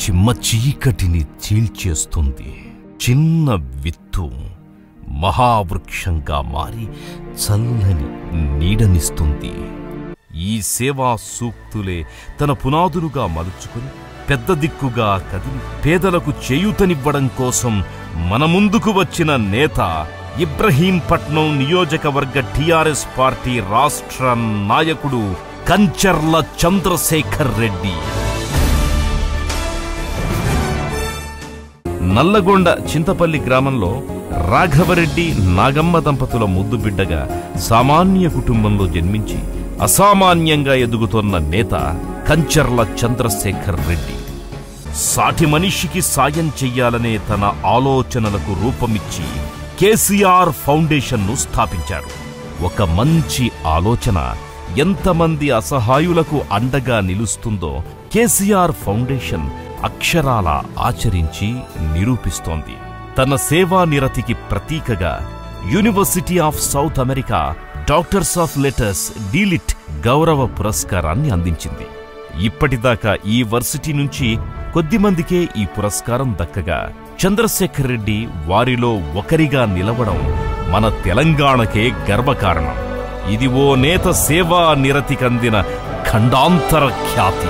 చిమ్మ చీకటిని చీల్చేస్తుంది చిన్న విత్తు మహావృక్షంగా మారి చల్లని నీడనిస్తుంది ఈ సేవా సూక్తులే తన పునాదులుగా మలుచుకుని పెద్ద దిక్కుగా కదిలి పేదలకు చేయూతనివ్వడం కోసం మన ముందుకు వచ్చిన నేత ఇబ్రహీంపట్నం నియోజకవర్గ టిఆర్ఎస్ పార్టీ రాష్ట్ర నాయకుడు కంచర్ల చంద్రశేఖర్ రెడ్డి నల్లగొండ చింతపల్లి గ్రామంలో రాఘవరెడ్డి నాగమ్మ దంపతుల ముద్దు బిడ్డగా సామాన్య కుటుంబంలో జన్మించి అసామాన్యంగా ఎదుగుతోన్న నేత కంచర్ల చంద్రశేఖర్ రెడ్డి సాటి మనిషికి సాయం చెయ్యాలనే తన ఆలోచనలకు రూపమిచ్చి కేసీఆర్ ఫౌండేషన్ను స్థాపించారు ఒక మంచి ఆలోచన ఎంతమంది అసహాయులకు అండగా నిలుస్తుందో కేసీఆర్ ఫౌండేషన్ అక్షరాల ఆచరించి నిరూపిస్తోంది తన సేవా నిరతికి ప్రతీకగా university of south America doctors of letters DLitt గౌరవ పురస్కారాన్ని అందించింది ఇప్పటిదాకా ఈ వర్సిటీ నుంచి కొద్దిమందికే ఈ పురస్కారం దక్కగా చంద్రశేఖర్ రెడ్డి వారిలో ఒకరిగా నిలవడం మన తెలంగాణకే గర్వకారణం ఇది ఓ నేత సేవా నిరతికందిన ఖండాంతర ఖ్యాతి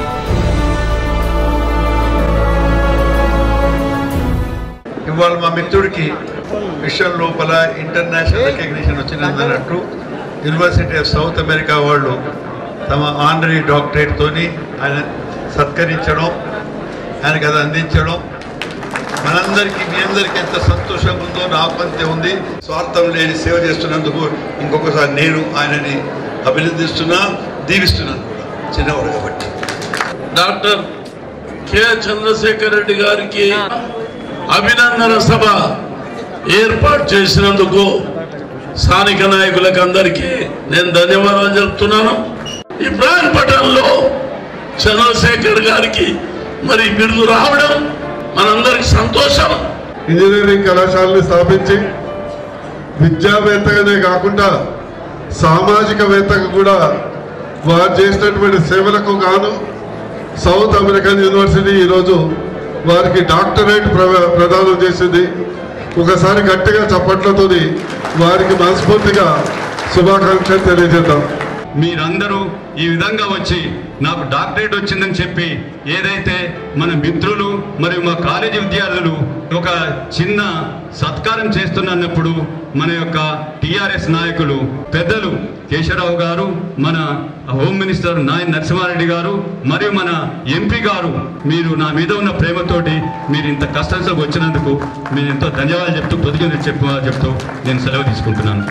ఇవాళ మా మిత్రుడికి మిషన్ లోపల ఇంటర్నేషనల్ రికగ్నిషన్ వచ్చిందన్నట్టు యూనివర్సిటీ ఆఫ్ సౌత్ అమెరికా వాళ్ళు తమ ఆనరీ డాక్టరేట్తోని ఆయన సత్కరించడం ఆయనకు అది అందించడం మనందరికీ మీ అందరికీ ఎంత సంతోషంగా ఉందో నాకు అంతే ఉంది స్వార్థం లేని సేవ చేస్తున్నందుకు ఇంకొకసారి నేను ఆయనని అభినందిస్తున్నా దీవిస్తున్నాను కూడా చిన్నవాడు కాబట్టి డాక్టర్ కె చంద్రశేఖర్ రెడ్డి గారికి అభినందన సభ ఏర్పాటు చేసినందుకు స్థానిక నాయకులకు అందరికీ నేను ధన్యవాదాలు చెప్తున్నాను ఇబ్రాహీంపట్నంలో చంద్రశేఖర్ గారికి మరి బిరుదు రావడం మనందరికి సంతోషం ఇంజనీరింగ్ కళాశాలని స్థాపించి విద్యావేత్తగానే కాకుండా సామాజికవేత్తగా కూడా వారు చేసినటువంటి సేవలకు గాను సౌత్ అమెరికన్ యూనివర్సిటీ ఈరోజు వారికి డాక్టరేట్ ప్ర- ప్రదానం చేసింది ఒకసారి గట్టిగా చప్పట్లతోని వారికి మనస్ఫూర్తిగా శుభాకాంక్షలు తెలియజేద్దాం మీరందరూ ఈ విధంగా వచ్చి నాకు డాక్టరేట్ వచ్చిందని చెప్పి ఏదైతే మన మిత్రులు మరియు మా కాలేజీ విద్యార్థులు ఒక చిన్న సత్కారం చేస్తున్నప్పుడు మన యొక్క టిఆర్ఎస్ నాయకులు పెద్దలు కేశవరావు గారు మన హోమ్ మినిస్టర్ నాయన్ నరసింహారెడ్డి గారు మరియు మన ఎంపీ గారు మీరు నా మీద ఉన్న ప్రేమతోటి మీరు ఇంత కష్టంతో వచ్చినందుకు నేను ఎంతో ధన్యవాదాలు చెప్తూ పొద్దుగా చెప్పు చెప్తూ నేను సెలవు తీసుకుంటున్నాను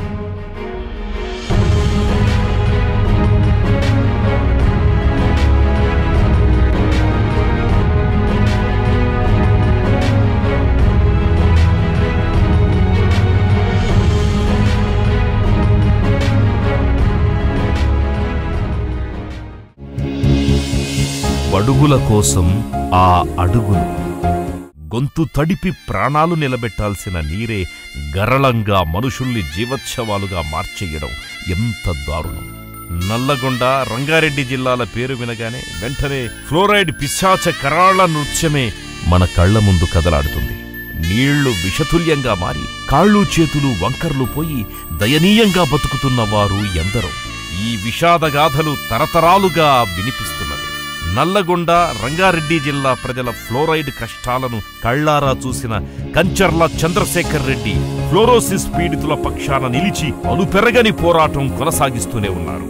బడుగుల కోసం ఆ అడుగులు గొంతు తడిపి ప్రాణాలు నిలబెట్టాల్సిన నీరే గరళంగా మనుషుల్ని జీవోత్సవాలుగా మార్చేయడం ఎంత దారుణం నల్లగొండ రంగారెడ్డి జిల్లాల పేరు వినగానే వెంటనే ఫ్లోరైడ్ పిశాచ కరాళ నృత్యమే మన కళ్ల ముందు కదలాడుతుంది నీళ్లు విషతుల్యంగా మారి కాళ్ళు చేతులు వంకర్లు పోయి దయనీయంగా బతుకుతున్న వారు ఎందరో ఈ విషాదగాథలు తరతరాలుగా వినిపిస్తున్నవి నల్లగొండ రంగారెడ్డి జిల్లా ప్రజల ఫ్లోరైడ్ కష్టాలను కళ్లారా చూసిన కంచర్ల చంద్రశేఖర్ రెడ్డి ఫ్లోరోసిస్ పీడితుల పక్షాన నిలిచి అలుపెరగని పోరాటం కొనసాగిస్తూనే ఉన్నారు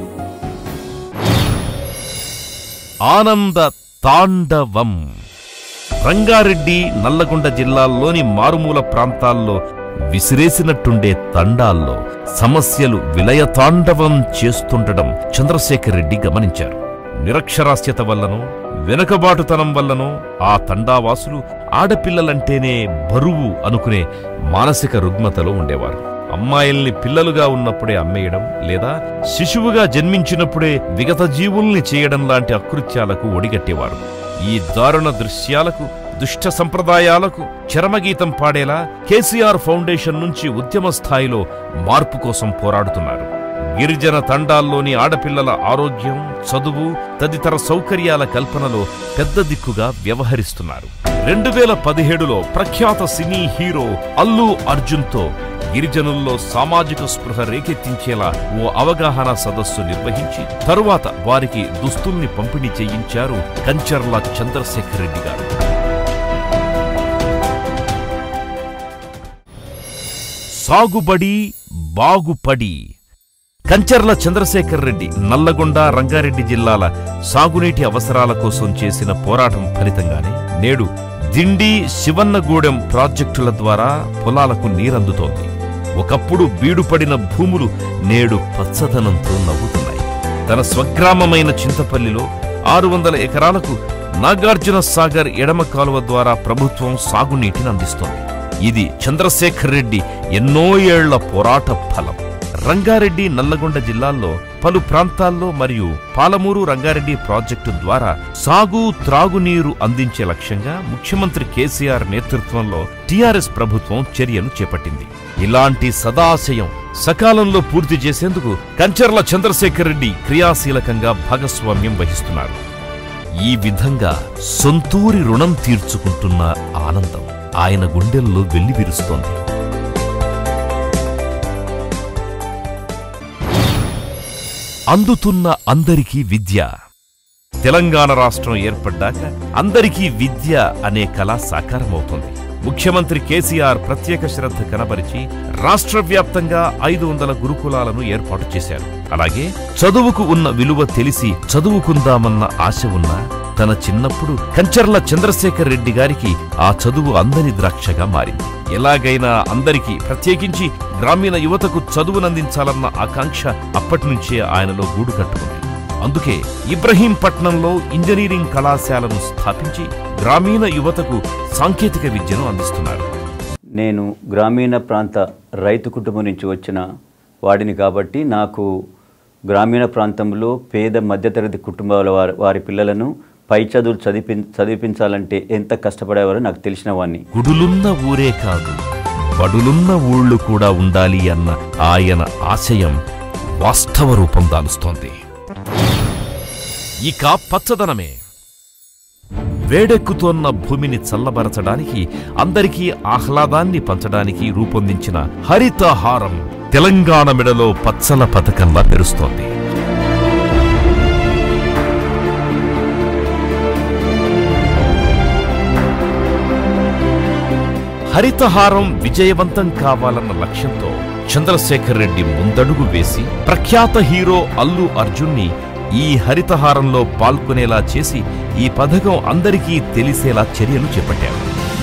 ఆనంద తాండవం రంగారెడ్డి నల్లగొండ జిల్లాల్లోని మారుమూల ప్రాంతాల్లో విసిరేసినట్టుండే తండాల్లో సమస్యలు విలయతాండవం చేస్తుండడం చంద్రశేఖర్ రెడ్డి గమనించారు నిరక్షరాస్యత వల్లనో వెనుకబాటుతనం వల్లనో ఆ తండావాసులు ఆడపిల్లలంటేనే బరువు అనుకునే మానసిక రుగ్మతలో ఉండేవారు అమ్మాయిల్ని పిల్లలుగా ఉన్నప్పుడే అమ్మేయడం లేదా శిశువుగా జన్మించినప్పుడే విగత జీవుల్ని చేయడం లాంటి అకృత్యాలకు ఒడిగట్టేవారు ఈ దారుణ దృశ్యాలకు దుష్ట సంప్రదాయాలకు చరమగీతం పాడేలా కేసీఆర్ ఫౌండేషన్ నుంచి ఉద్యమ స్థాయిలో మార్పు కోసం పోరాడుతున్నారు గిరిజన తండాల్లోని ఆడపిల్లల ఆరోగ్యం చదువు తదితర సౌకర్యాల కల్పనలో పెద్ద దిక్కుగా వ్యవహరిస్తున్నారు రెండు వేల పదిహేడులో ప్రఖ్యాత సినీ హీరో అల్లు అర్జున్తో గిరిజనుల్లో సామాజిక స్పృహ రేకెత్తించేలా ఓ అవగాహన సదస్సు నిర్వహించి తరువాత వారికి దుస్తుల్ని పంపిణీ చేయించారు కంచర్ల చంద్రశేఖర్ రెడ్డి గారు సాగుబడి బాగుపడి కంచర్ల చంద్రశేఖర్ రెడ్డి నల్లగొండ రంగారెడ్డి జిల్లాల సాగునీటి అవసరాల కోసం చేసిన పోరాటం ఫలితంగానే నేడు దిండి శివన్నగూడెం ప్రాజెక్టుల ద్వారా పొలాలకు నీరందుతోంది ఒకప్పుడు బీడుపడిన భూములు నేడు పచ్చదనంతో నవ్వుతున్నాయి తన స్వగ్రామమైన చింతపల్లిలో ఆరు వందల ఎకరాలకు నాగార్జున సాగర్ ఎడమ కాలువ ద్వారా ప్రభుత్వం సాగునీటిని అందిస్తోంది ఇది చంద్రశేఖర్ రెడ్డి ఎన్నో ఏళ్ల పోరాట ఫలం రంగారెడ్డి నల్లగొండ జిల్లాల్లో పలు ప్రాంతాల్లో మరియు పాలమూరు రంగారెడ్డి ప్రాజెక్టు ద్వారా సాగు త్రాగునీరు అందించే లక్ష్యంగా ముఖ్యమంత్రి కేసీఆర్ నేతృత్వంలో టీఆర్ఎస్ ప్రభుత్వం చర్యలు చేపట్టింది ఇలాంటి సదాశయం సకాలంలో పూర్తి చేసేందుకు కంచర్ల చంద్రశేఖర్ రెడ్డి క్రియాశీలకంగా భాగస్వామ్యం వహిస్తున్నారు ఈ విధంగా సొంతూరి రుణం తీర్చుకుంటున్న ఆనందం ఆయన గుండెల్లో వెల్లివిరుస్తోంది అందుతున్న అందరికీ విద్య తెలంగాణ రాష్ట్రం ఏర్పడ్డాక అందరికీ విద్య అనే కళ సాకారమవుతుంది ముఖ్యమంత్రి కేసీఆర్ ప్రత్యేక శ్రద్ధ కనబరిచి రాష్ట్ర వ్యాప్తంగా ఐదు వందల గురుకులాలను ఏర్పాటు చేశారు అలాగే చదువుకు ఉన్న విలువ తెలిసి చదువుకుందామన్న ఆశ ఉన్నా తన చిన్నప్పుడు కంచర్ల చంద్రశేఖర్ రెడ్డి గారికి ఆ చదువు అందని ద్రాక్షగా మారింది ఎలాగైనా అందరికీ ప్రత్యేకించి గ్రామీణ యువతకు చదువునందించాలన్న ఆకాంక్ష అప్పటినుంచే ఆయనలో గూడు కట్టుకుంది అందుకే ఇబ్రహీంపట్నంలో ఇంజనీరింగ్ కళాశాలను స్థాపించి గ్రామీణ యువతకు సాంకేతిక విద్యను అందిస్తున్నారు నేను గ్రామీణ ప్రాంత రైతు కుటుంబం నుంచి వచ్చిన వాడిని కాబట్టి నాకు గ్రామీణ ప్రాంతంలో పేద మధ్యతరగతి కుటుంబాల వారి వారి పిల్లలను పై చదువులు చదివి చదివించాలంటే ఎంత కష్టపడేవారో నాకు తెలిసిన వాడిని గుడులున్న ఊరే కాదు బడులున్న ఊళ్ళు కూడా ఉండాలి అన్న ఆయన ఆశయం వాస్తవ రూపం దాలుస్తోంది ఇక పచ్చదనమే వేడెక్కుతోన్న భూమిని చల్లబరచడానికి అందరికీ ఆహ్లాదాన్ని పంచడానికి రూపొందించిన హరితహారం తెలంగాణ మెడలో పచ్చల పథకంలా పెరుస్తోంది హరితహారం విజయవంతం కావాలన్న లక్ష్యంతో చంద్రశేఖర్ రెడ్డి ముందడుగు వేసి ప్రఖ్యాత హీరో అల్లు అర్జున్ని ఈ హరితహారంలో పాల్గొనేలా చేసి ఈ పథకం అందరికీ తెలిసేలా చర్యలు చేపట్టారు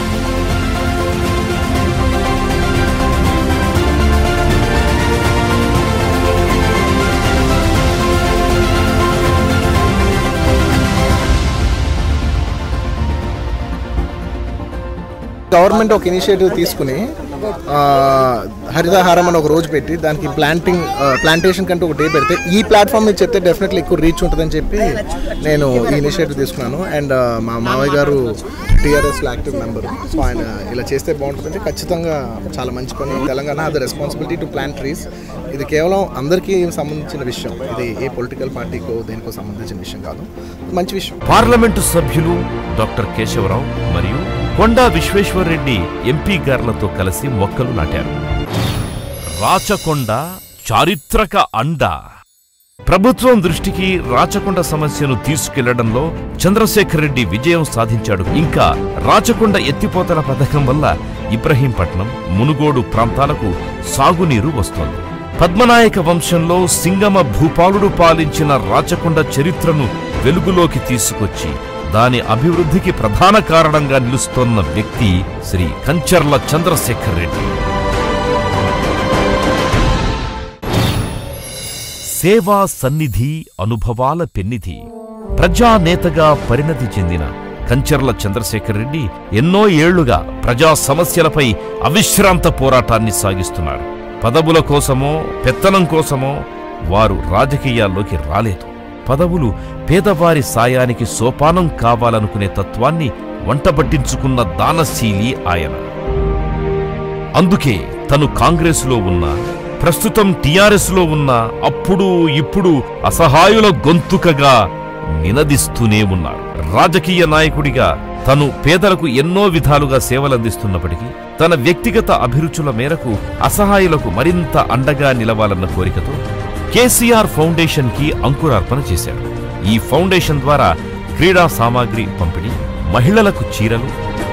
గవర్నమెంట్ ఒక ఇనిషియేటివ్ తీసుకుని ఆ, హరితహారం అని ఒక రోజు పెట్టి దానికి ప్లాంటింగ్ ప్లాంటేషన్ కంటే ఒక డే పెడితే ఈ ప్లాట్ఫామ్ మీద చెప్తే డెఫినెట్లీ ఎక్కువ రీచ్ ఉంటుందని చెప్పి నేను ఈ ఇనిషియేటివ్ తీసుకున్నాను అండ్ మా మావయ్య గారు టీఆర్ఎస్ యాక్టివ్ మెంబర్ సో ఆయన ఇలా చేస్తే బాగుంటుందంటే ఖచ్చితంగా చాలా మంచి పని తెలంగాణ అది రెస్పాన్సిబిలిటీ టు ప్లాంట్ ట్రీస్ ఇది కేవలం అందరికీ సంబంధించిన విషయం ఇది ఏ పొలిటికల్ పార్టీకో దేనికో సంబంధించిన విషయం కాదు మంచి విషయం పార్లమెంటు సభ్యులు డాక్టర్ కేశవరావు మరియు కొండా విశ్వేశ్వరరెడ్డి ఎంపీ గార్లతో కలిసి మొక్కలు నాటారు రాచకొండ చారిత్రక అండ ప్రభుత్వం దృష్టికి రాచకొండ సమస్యను తీసుకెళ్లడంలో చంద్రశేఖర్ రెడ్డి విజయం సాధించాడు ఇంకా రాచకొండ ఎత్తిపోతల పథకం వల్ల ఇబ్రహీంపట్నం మునుగోడు ప్రాంతాలకు సాగునీరు వస్తోంది పద్మనాయక వంశంలో సింగమ భూపాలుడు పాలించిన రాచకొండ చరిత్రను వెలుగులోకి తీసుకొచ్చి దాని అభివృద్ధికి ప్రధాన కారణంగా నిలుస్తోన్న వ్యక్తి శ్రీ కంచర్ల చంద్రశేఖర్ రెడ్డి సేవా సన్నిధి అనుభవాల పెన్నిధి ప్రజానేతగా పరిణతి చెందిన కంచర్ల చంద్రశేఖర్ రెడ్డి ఎన్నో ఏళ్లుగా ప్రజా సమస్యలపై అవిశ్రాంత పోరాటాన్ని సాగిస్తున్నారు పదవుల కోసమో పెత్తనం కోసమో వారు రాజకీయాల్లోకి రాలేదు పదవులు పేదవారి సాయానికి సోపానం కావాలనుకునే తత్వాన్ని వంటబట్టించుకున్న దానశీలి ఆయన అందుకే తను కాంగ్రెసులో ఉన్న ప్రస్తుతం టిఆర్ఎస్ లో ఉన్న అప్పుడు ఇప్పుడు అసహాయుల గొంతుకగా నినదిస్తూనే ఉన్నారు రాజకీయ నాయకుడిగా తను పేదలకు ఎన్నో విధాలుగా సేవలందిస్తున్నప్పటికీ తన వ్యక్తిగత అభిరుచుల మేరకు అసహాయులకు మరింత అండగా నిలవాలన్న కోరికతో కేసీఆర్ ఫౌండేషన్ కి అంకురార్పణ చేశాడు ఈ ఫౌండేషన్ ద్వారా క్రీడా సామాగ్రి పంపిణీ మహిళలకు చీరలు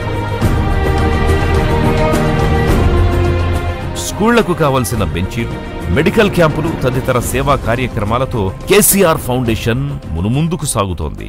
స్కూళ్లకు కావలసిన బెంచీలు మెడికల్ క్యాంపులు తదితర సేవా కార్యక్రమాలతో కేసీఆర్ ఫౌండేషన్ మునుముందుకు సాగుతోంది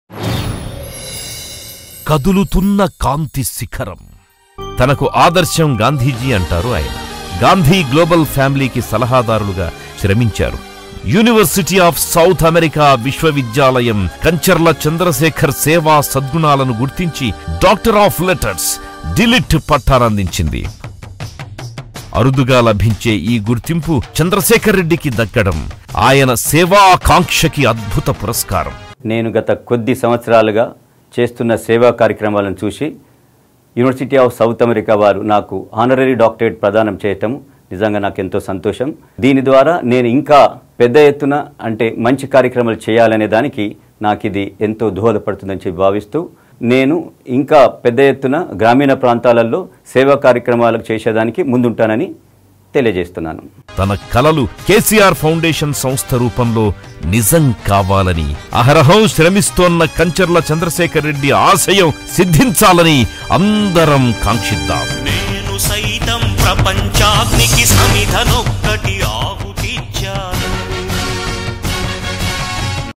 కదులుతున్న కాంతి శిఖరం తనకు ఆదర్శం గాంధీజీ అంటారు ఆయన గాంధీ గ్లోబల్ ఫ్యామిలీకి సలహాదారులుగా శ్రమించారు యూనివర్సిటీ ఆఫ్ సౌత్ అమెరికా విశ్వవిద్యాలయం కంచర్ల చంద్రశేఖర్ సేవా సద్గుణాలను గుర్తించి డాక్టర్ ఆఫ్ లెటర్స్ డిలిట్ పట్టానందించింది అరుదుగా లభించే ఈ గుర్తింపు చంద్రశేఖర్ రెడ్డికి దక్కడం ఆయన సేవాకాంక్షకి అద్భుత పురస్కారం నేను గత కొద్ది సంవత్సరాలుగా చేస్తున్న సేవా కార్యక్రమాలను చూసి యూనివర్సిటీ ఆఫ్ సౌత్ అమెరికా వారు నాకు ఆనరరీ డాక్టరేట్ ప్రదానం చేయటం నిజంగా నాకు ఎంతో సంతోషం దీని ద్వారా నేను ఇంకా పెద్ద ఎత్తున అంటే మంచి కార్యక్రమాలు చేయాలనే దానికి నాకు ఇది ఎంతో దోహదపడుతుందని చెప్పి భావిస్తూ నేను ఇంకా పెద్ద ఎత్తున గ్రామీణ ప్రాంతాలలో సేవా కార్యక్రమాలకు చేసేదానికి ముందుంటానని తెలియజేస్తున్నాను తన కలలు కేసీఆర్ ఫౌండేషన్ సంస్థ రూపంలో నిజం కావాలని అహరహం శ్రమిస్తోన్న కంచర్ల చంద్రశేఖర్ రెడ్డి ఆశయం సిద్ధించాలని అందరం కాంక్షిద్దాం నేను సైతం ప్రపంచాగ్నికి సమిధనొక్కటి